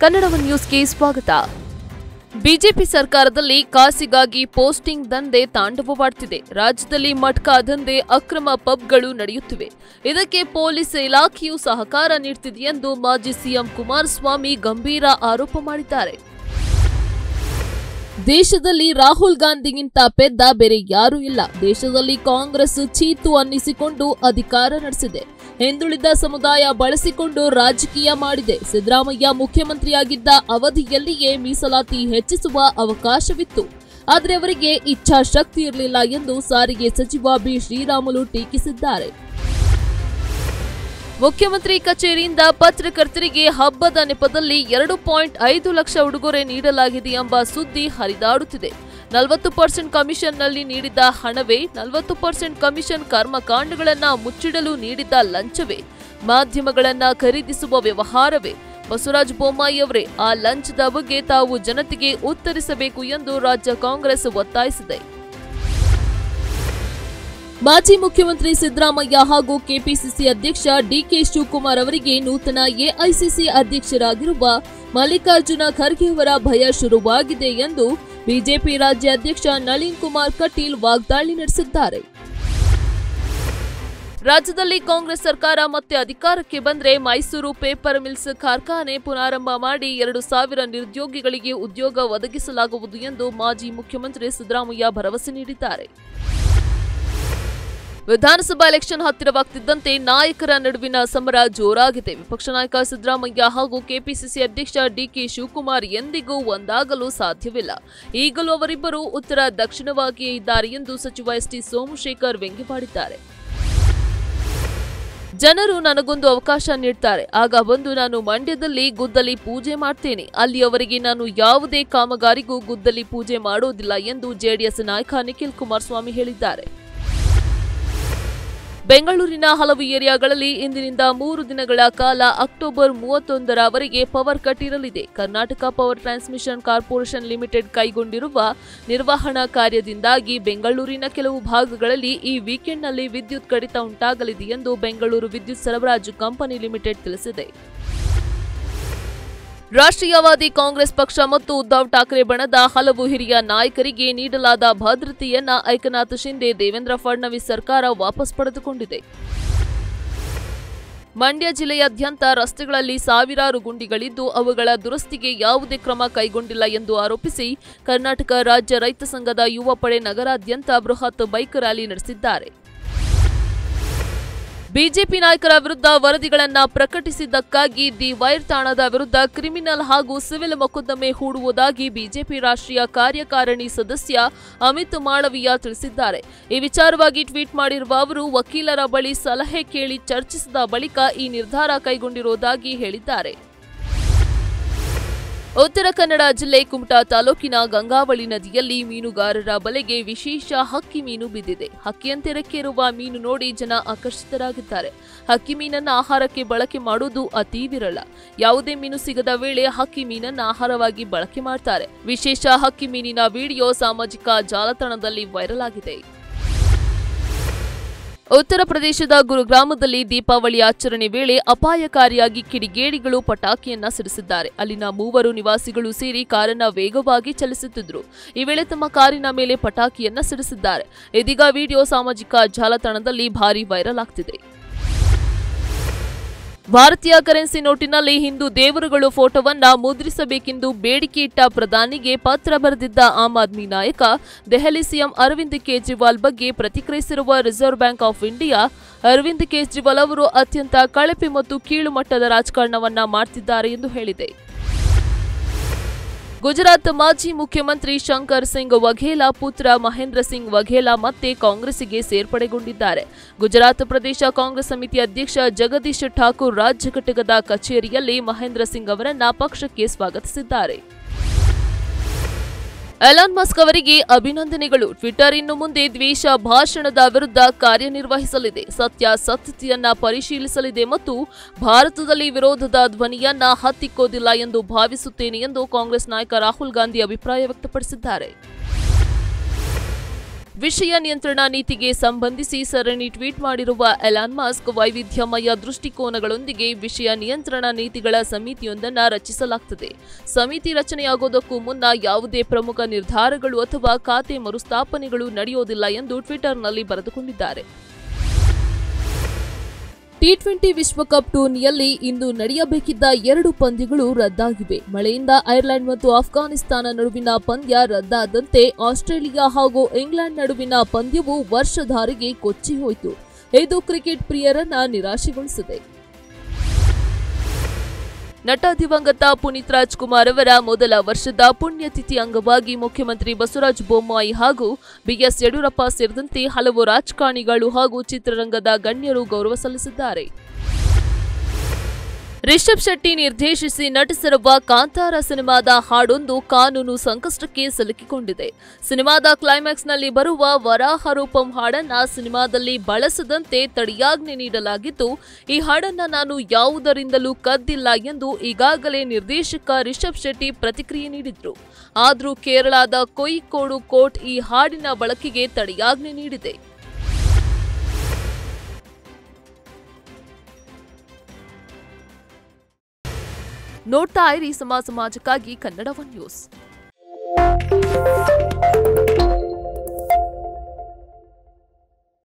ಕನ್ನಡ ನ್ಯೂಸ್ಗೆ ಸ್ವಾಗತ ಬಿಜೆಪಿ ಸರ್ಕಾರದಲ್ಲಿ ಕಾಸಿಗಾಗಿ ಪೋಸ್ಟಿಂಗ್ ದಂಧೆ ತಾಂಡವವಾಡ್ತಿದೆ ರಾಜ್ಯದಲ್ಲಿ ಮಟ್ಕಾ ದಂಧೆ ಅಕ್ರಮ ಪಬ್ಗಳು ನಡೆಯುತ್ತಿವೆ ಇದಕ್ಕೆ ಪೊಲೀಸ್ ಇಲಾಖೆಯು ಸಹಕಾರ ನೀಡುತ್ತಿದೆ ಎಂದು ಮಾಜಿ ಸಿಎಂ ಕುಮಾರಸ್ವಾಮಿ ಗಂಭೀರ ಆರೋಪ ಮಾಡಿದ್ದಾರೆ ದೇಶದಲ್ಲಿ ರಾಹುಲ್ ಗಾಂಧಿಗಿಂತ ಪೆದ್ದ ಬೇರೆ ಯಾರೂ ಇಲ್ಲ ದೇಶದಲ್ಲಿ ಕಾಂಗ್ರೆಸ್ ಚೀತು ಅನ್ನಿಸಿಕೊಂಡು ಅಧಿಕಾರ ನಡೆಸಿದೆ ಹಿಂದುಳಿದ ಸಮುದಾಯ ಬಳಸಿಕೊಂಡು ರಾಜಕೀಯ ಮಾಡಿದೆ ಸಿದ್ದರಾಮಯ್ಯ ಮುಖ್ಯಮಂತ್ರಿಯಾಗಿದ್ದ ಅವಧಿಯಲ್ಲಿಯೇ ಮೀಸಲಾತಿ ಹೆಚ್ಚಿಸುವ ಅವಕಾಶವಿತ್ತು ಆದರೆ ಅವರಿಗೆ ಇಚ್ಛಾಶಕ್ತಿ ಇರಲಿಲ್ಲ ಎಂದು ಸಾರಿಗೆ ಸಚಿವ ಬಿ ಶ್ರೀರಾಮುಲು ಟೀಕಿಸಿದ್ದಾರೆ ಮುಖ್ಯಮಂತ್ರಿ ಕಚೇರಿಯಿಂದ ಪತ್ರಕರ್ತರಿಗೆ ಹಬ್ಬದ ನೆಪದಲ್ಲಿ ಎರಡು ಪಾಯಿಂಟ್ ಐದು ಲಕ್ಷ ಉಡುಗೊರೆ ನೀಡಲಾಗಿದೆ ಎಂಬ ಸುದ್ದಿ ಹರಿದಾಡುತ್ತಿದೆ ನಲವತ್ತು ಪರ್ಸೆಂಟ್ ಕಮಿಷನ್ನಲ್ಲಿ ನೀಡಿದ್ದ ಹಣವೇ ನಲವತ್ತು ಪರ್ಸೆಂಟ್ ಕಮಿಷನ್ ಕರ್ಮಕಾಂಡಗಳನ್ನ ಮುಚ್ಚಿಡಲು ನೀಡಿದ್ದ ಲಂಚವೇ ಮಾಧ್ಯಮಗಳನ್ನ ಖರೀದಿಸುವ ವ್ಯವಹಾರವೇ ಬಸವರಾಜ ಬೊಮ್ಮಾಯಿ ಅವರೇ ಆ ಲಂಚದ ಬಗ್ಗೆ ತಾವು ಜನತೆಗೆ ಉತ್ತರಿಸಬೇಕು ಎಂದು ರಾಜ್ಯ ಕಾಂಗ್ರೆಸ್ ಒತ್ತಾಯಿಸಿದೆ ಮಾಜಿ ಮುಖ್ಯಮಂತ್ರಿ ಸಿದ್ದರಾಮಯ್ಯ ಹಾಗೂ ಕೆಪಿಸಿಸಿ ಅಧ್ಯಕ್ಷ ಡಿಕೆ ಶಿವಕುಮಾರ್ ಅವರಿಗೆ ನೂತನ ಎಐಸಿಸಿ ಅಧ್ಯಕ್ಷರಾಗಿರುವ ಮಲ್ಲಿಕಾರ್ಜುನ ಖರ್ಗೆ ಅವರ ಭಯ ಶುರುವಾಗಿದೆ ಎಂದು ಬಿಜೆಪಿ ರಾಜ್ಯಾಧ್ಯಕ್ಷ ನಳಿನ್ ಕುಮಾರ್ ಕಟೀಲ್ ವಾಗ್ದಾಳಿ ನಡೆಸಿದ್ದಾರೆ ರಾಜ್ಯದಲ್ಲಿ ಕಾಂಗ್ರೆಸ್ ಸರ್ಕಾರ ಮತ್ತೆ ಅಧಿಕಾರಕ್ಕೆ ಬಂದ್ರೆ ಮೈಸೂರು ಪೇಪರ್ ಮಿಲ್ಸ್ ಕಾರ್ಖಾನೆ ಪುನಾರಂಭ ಮಾಡಿ ಎರಡು ಸಾವಿರ ನಿರುದ್ಯೋಗಿಗಳಿಗೆ ಉದ್ಯೋಗ ಒದಗಿಸಲಾಗುವುದು ಎಂದು ಮಾಜಿ ಮುಖ್ಯಮಂತ್ರಿ ಸಿದ್ದರಾಮಯ್ಯ ಭರವಸೆ ನೀಡಿದ್ದಾರೆ ವಿಧಾನಸಭಾ ಎಲೆಕ್ಷನ್ ಹತ್ತಿರವಾಗ್ತಿದ್ದಂತೆ ನಾಯಕರ ನಡುವಿನ ಸಮರ ಜೋರಾಗಿದೆ ವಿಪಕ್ಷ ನಾಯಕ ಸಿದ್ದರಾಮಯ್ಯ ಹಾಗೂ ಕೆಪಿಸಿಸಿ ಅಧ್ಯಕ್ಷ ಡಿಕೆ ಶಿವಕುಮಾರ್ ಎಂದಿಗೂ ಒಂದಾಗಲು ಸಾಧ್ಯವಿಲ್ಲ ಈಗಲೂ ಅವರಿಬ್ಬರು ಉತ್ತರ ದಕ್ಷಿಣವಾಗಿಯೇ ಇದ್ದಾರೆ ಎಂದು ಸಚಿವ ಎಸ್ಟಿ ಸೋಮಶೇಖರ್ ವ್ಯಂಗ್ಯವಾಡಿದ್ದಾರೆ ಜನರು ನನಗೊಂದು ಅವಕಾಶ ನೀಡ್ತಾರೆ ಆಗ ಬಂದು ನಾನು ಮಂಡ್ಯದಲ್ಲಿ ಗುದ್ದಲಿ ಪೂಜೆ ಮಾಡ್ತೇನೆ ಅಲ್ಲಿ ಅವರಿಗೆ ನಾನು ಯಾವುದೇ ಕಾಮಗಾರಿಗೂ ಗುದ್ದಲಿ ಪೂಜೆ ಮಾಡೋದಿಲ್ಲ ಎಂದು ಜೆಡಿಎಸ್ ನಾಯಕ ನಿಖಿಲ್ ಕುಮಾರಸ್ವಾಮಿ ಹೇಳಿದ್ದಾರೆ ಬೆಂಗಳೂರಿನ ಹಲವು ಏರಿಯಾಗಳಲ್ಲಿ ಇಂದಿನಿಂದ ಮೂರು ದಿನಗಳ ಕಾಲ ಅಕ್ಟೋಬರ್ ಮೂವತ್ತೊಂದರವರೆಗೆ ಪವರ್ ಕಟ್ ಇರಲಿದೆ Karnataka power transmission corporation limited ಕೈಗೊಂಡಿರುವ ನಿರ್ವಹಣಾ ಕಾರ್ಯದಿಂದಾಗಿ ಬೆಂಗಳೂರಿನ ಕೆಲವು ಭಾಗಗಳಲ್ಲಿ ಈ ವೀಕೆಂಡ್ನಲ್ಲಿ ವಿದ್ಯುತ್ ಕಡಿತ ಉಂಟಾಗಲಿದೆ ಎಂದು ಬೆಂಗಳೂರು ವಿದ್ಯುತ್ ಸರಬರಾಜು ಕಂಪನಿ ಲಿಮಿಟೆಡ್ ತಿಳಿಸಿದೆ ರಾಷ್ಟ್ರೀಯವಾದಿ ಕಾಂಗ್ರೆಸ್ ಪಕ್ಷ ಮತ್ತು ಉದ್ದವ್ ಠಾಕ್ರೆ ಬಣದ ಹಲವು ಹಿರಿಯ ನಾಯಕರಿಗೆ ನೀಡಲಾದ ಭದ್ರತೆಯನ್ನ ಏಕನಾಥ್ ಶಿಂದೆ ದೇವೇಂದ್ರ ಫಡ್ನವೀಸ್ ಸರ್ಕಾರ ವಾಪಸ್ ಪಡೆದುಕೊಂಡಿದೆ ಮಂಡ್ಯ ಜಿಲ್ಲೆಯಾದ್ಯಂತ ರಸ್ತೆಗಳಲ್ಲಿ ಸಾವಿರಾರು ಗುಂಡಿಗಳಿದ್ದು ಅವುಗಳ ದುರಸ್ತಿಗೆ ಯಾವುದೇ ಕ್ರಮ ಕೈಗೊಂಡಿಲ್ಲ ಎಂದು ಆರೋಪಿಸಿ ಕರ್ನಾಟಕ ರಾಜ್ಯ ರೈತ ಸಂಘದ ಯುವ ಪಡೆ ನಗರಾದ್ಯಂತ ಬೃಹತ್ ಬೈಕ್ ರ್ಯಾಲಿ ನಡೆಸಿದ್ದಾರೆ ಬಿಜೆಪಿ ನಾಯಕರ ವಿರುದ್ಧ ವರದಿಗಳನ್ನ ಪ್ರಕಟಿಸಿದ್ದಕ್ಕಾಗಿ ದಿ ವೈರ್ ತಾಣದ ವಿರುದ್ಧ ಕ್ರಿಮಿನಲ್ ಹಾಗೂ ಸಿವಿಲ್ ಮೊಕದ್ದಮೆ ಹೂಡುವುದಾಗಿ ಬಿಜೆಪಿ ರಾಷ್ಟ್ರೀಯ ಕಾರ್ಯಕಾರಿಣಿ ಸದಸ್ಯ ಅಮಿತ್ ಮಾಳವಿಯಾ ತಿಳಿಸಿದ್ದಾರೆ ಈ ವಿಚಾರವಾಗಿ ಟ್ವೀಟ್ ಮಾಡಿರುವ ಅವರು ವಕೀಲರ ಬಳಿ ಸಲಹೆ ಕೇಳಿ ಚರ್ಚಿಸಿದ ಬಳಿಕ ಈ ನಿರ್ಧಾರ ಕೈಗೊಂಡಿರುವುದಾಗಿ ಹೇಳಿದ್ದಾರೆ ಉತ್ತರ ಕನ್ನಡ ಜಿಲ್ಲೆ ಕುಮಟಾ ತಾಲೂಕಿನ ಗಂಗಾವಳಿ ನದಿಯಲ್ಲಿ ಮೀನುಗಾರರ ಬಲೆಗೆ ವಿಶೇಷ ಹಕ್ಕಿ ಮೀನು ಬಿದ್ದಿದೆ ಹಕ್ಕಿಯಂತೆ ರೆಕ್ಕೆಯಿರುವ ಮೀನು ನೋಡಿ ಜನ ಆಕರ್ಷಿತರಾಗಿದ್ದಾರೆ ಹಕ್ಕಿ ಮೀನನ್ನ ಆಹಾರಕ್ಕೆ ಬಳಕೆ ಮಾಡುವುದು ಅತೀ ವಿರಳ ಯಾವುದೇ ಮೀನು ಸಿಗದ ವೇಳೆ ಹಕ್ಕಿ ಮೀನನ್ನ ಆಹಾರವಾಗಿ ಬಳಕೆ ಮಾಡ್ತಾರೆ ವಿಶೇಷ ಹಕ್ಕಿ ಮೀನಿನ ವಿಡಿಯೋ ಸಾಮಾಜಿಕ ಜಾಲತಾಣದಲ್ಲಿ ವೈರಲ್ ಆಗಿದೆ ಉತ್ತರ ಪ್ರದೇಶದ ಗುರುಗ್ರಾಮದಲ್ಲಿ ದೀಪಾವಳಿ ಆಚರಣೆ ವೇಳೆ ಅಪಾಯಕಾರಿಯಾಗಿ ಕಿಡಿಗೇಡಿಗಳು ಪಟಾಕಿಯನ್ನ ಸಿಡಿಸಿದ್ದಾರೆ ಅಲ್ಲಿನ ಮೂವರು ನಿವಾಸಿಗಳು ಸೇರಿ ಕಾರನ್ನ ವೇಗವಾಗಿ ಚಲಿಸುತ್ತಿದ್ರು ಈ ವೇಳೆ ತಮ್ಮ ಕಾರಿನ ಮೇಲೆ ಪಟಾಕಿಯನ್ನ ಸಿಡಿಸಿದ್ದಾರೆ ಇದೀಗ ವಿಡಿಯೋ ಸಾಮಾಜಿಕ ಜಾಲತಾಣದಲ್ಲಿ ಭಾರಿ ವೈರಲ್ ಆಗ್ತಿದೆ ಭಾರತೀಯ ಕರೆನ್ಸಿ ನೋಟಿನಲ್ಲಿ ಹಿಂದೂ ದೇವರುಗಳು ಫೋಟೋವನ್ನ ಮುದ್ರಿಸಬೇಕೆಂದು ಬೇಡಿಕೆ ಇಟ್ಟ ಪ್ರಧಾನಿಗೆ ಪತ್ರ ಬರೆದಿದ್ದ ಆಮ್ ಆದ್ಮಿ ನಾಯಕ ದೆಹಲಿ ಸಿಎಂ ಅರವಿಂದ್ ಕೇಜ್ರಿವಾಲ್ ಬಗ್ಗೆ ಪ್ರತಿಕ್ರಿಯಿಸಿರುವ Reserve Bank of India Arvind Kejriwal ಅವರು ಅತ್ಯಂತ ಕಳಪೆ ಮತ್ತು ಕೀಳು ಮಟ್ಟದ ರಾಜಕಾರಣವನ್ನ ಮಾಡ್ತಿದ್ದಾರೆ ಎಂದು ಹೇಳಿದೆ ಗುಜರಾತ್ ಮಾಜಿ ಮುಖ್ಯಮಂತ್ರಿ ಶಂಕರ್ ಸಿಂಗ್ ವಘೇಲಾ ಪುತ್ರ ಮಹೇಂದ್ರ ಸಿಂಗ್ ವಘೇಲಾ ಮತ್ತೆ ಕಾಂಗ್ರೆಸ್ಸಿಗೆ ಸೇರ್ಪಡೆಗೊಂಡಿದ್ದಾರೆ ಗುಜರಾತ್ ಪ್ರದೇಶ ಕಾಂಗ್ರೆಸ್ ಸಮಿತಿ ಅಧ್ಯಕ್ಷ ಜಗದೀಶ್ ಠಾಕೂರ್ ರಾಜ್ಯ ಘಟಕದ ಕಚೇರಿಯಲ್ಲಿ ಮಹೇಂದ್ರ ಸಿಂಗ್ ಅವರನ್ನ ಪಕ್ಷಕ್ಕೆ ಸ್ವಾಗತಿಸಿದ್ದಾರೆ ಎಲಾನ್ ಮಸ್ಕ್ ಅವರಿಗೆ ಅಭಿನಂದನೆಗಳು ಟ್ವಿಟರ್ ಇನ್ನು ಮುಂದೆ ದ್ವೇಷ ಭಾಷಣದ ವಿರುದ್ಧ ಕಾರ್ಯನಿರ್ವಹಿಸಲಿದೆ ಸತ್ಯಾಸತ್ಯತೆಯನ್ನ ಪರಿಶೀಲಿಸಲಿದೆ ಮತ್ತು ಭಾರತದಲ್ಲಿ ವಿರೋಧದ ಧ್ವನಿಯನ್ನ ಹತ್ತಿಕ್ಕೋದಿಲ್ಲ ಎಂದು ಭಾವಿಸುತ್ತೇನೆ ಎಂದು ಕಾಂಗ್ರೆಸ್ ನಾಯಕ ರಾಹುಲ್ ಗಾಂಧಿ ಅಭಿಪ್ರಾಯ ವ್ಯಕ್ತಪಡಿಸಿದ್ದಾರೆ ವಿಷಯ ನಿಯಂತ್ರಣ ನೀತಿಗೆ ಸಂಬಂಧಿಸಿ ಸರಣಿ ಟ್ವೀಟ್ ಮಾಡಿರುವ ಎಲಾನ್ ಮಾಸ್ಕ್ ವೈವಿಧ್ಯಮಯ ದೃಷ್ಟಿಕೋನಗಳೊಂದಿಗೆ ವಿಷಯ ನಿಯಂತ್ರಣ ನೀತಿಗಳ ಸಮಿತಿಯೊಂದನ್ನು ರಚಿಸಲಾಗುತ್ತದೆ ಸಮಿತಿ ರಚನೆಯಾಗೋದಕ್ಕೂ ಮುನ್ನ ಯಾವುದೇ ಪ್ರಮುಖ ನಿರ್ಧಾರಗಳು ಅಥವಾ ಖಾತೆ ಮರುಸ್ಥಾಪನೆಗಳು ನಡೆಯೋದಿಲ್ಲ ಎಂದು ಟ್ವಿಟರ್ನಲ್ಲಿ ಬರೆದುಕೊಂಡಿದ್ದಾರೆ ಟಿ ಟ್ವೆಂಟಿ ವಿಶ್ವಕಪ್ ಟೂರ್ನಿಯಲ್ಲಿ ಇಂದು ನಡೆಯಬೇಕಿದ್ದ ಎರಡು ಪಂದ್ಯಗಳು ರದ್ದಾಗಿವೆ ಮಳೆಯಿಂದ ಐರ್ಲೆಂಡ್ ಮತ್ತು ಆಫ್ಘಾನಿಸ್ತಾನ ನಡುವಿನ ಪಂದ್ಯ ರದ್ದಾದಂತೆ ಆಸ್ಟ್ರೇಲಿಯಾ ಹಾಗೂ ಇಂಗ್ಲೆಂಡ್ ನಡುವಿನ ಪಂದ್ಯವು ವರ್ಷಧಾರಿಗೆ ಕೊಚ್ಚಿ ಹೋಯಿತು ಇದು ಕ್ರಿಕೆಟ್ ಪ್ರಿಯರನ್ನ ನಿರಾಶೆಗೊಳಿಸಿದೆ ನಟ ದಿವಂಗತ ಪುನೀತ್ ರಾಜ್ಕುಮಾರ್ ಅವರ ಮೊದಲ ವರ್ಷದ ಪುಣ್ಯತಿಥಿ ಅಂಗವಾಗಿ ಮುಖ್ಯಮಂತ್ರಿ ಬಸವರಾಜ ಬೊಮ್ಮಾಯಿ ಹಾಗೂ ಬಿಎಸ್ ಯಡಿಯೂರಪ್ಪ ಸೇರಿದಂತೆ ಹಲವು ರಾಜಕಾರಣಿಗಳು ಹಾಗೂ ಚಿತ್ರರಂಗದ ಗಣ್ಯರು ಗೌರವ ಸಲ್ಲಿಸಿದ್ದಾರೆ ರಿಷಬ್ ಶೆಟ್ಟಿ ನಿರ್ದೇಶಿಸಿ ನಟಿಸಿರುವ ಕಾಂತಾರ ಸಿನಿಮಾದ ಹಾಡೊಂದು ಕಾನೂನು ಸಂಕಷ್ಟಕ್ಕೆ ಸಿಲುಕಿಕೊಂಡಿದೆ ಸಿನಿಮಾದ ಕ್ಲೈಮ್ಯಾಕ್ಸ್ನಲ್ಲಿ ಬರುವ ವರಾಹ ರೂಪಂ ಹಾಡನ್ನ ಸಿನಿಮಾದಲ್ಲಿ ಬಳಸದಂತೆ ತಡೆಯಾಜ್ಞೆ ನೀಡಲಾಗಿದ್ದು ಈ ಹಾಡನ್ನ ನಾನು ಯಾವುದರಿಂದಲೂ ಕದ್ದಿಲ್ಲ ಎಂದು ಈಗಾಗಲೇ ನಿರ್ದೇಶಕ ರಿಷಬ್ ಶೆಟ್ಟಿ ಪ್ರತಿಕ್ರಿಯೆ ನೀಡಿದ್ರು ಆದರೂ ಕೇರಳದ ಕೊಯ್ಕೋಡು ಕೋರ್ಟ್ ಈ ಹಾಡಿನ ಬಳಕೆಗೆ ತಡೆಯಾಜ್ಞೆ ನೀಡಿದೆ ನೋಡ್ತಾ ಇರಿ ಸಮಾಜ ಸಮಾಜಕ್ಕಾಗಿ ಕನ್ನಡ ಒನ್ ನ್ಯೂಸ್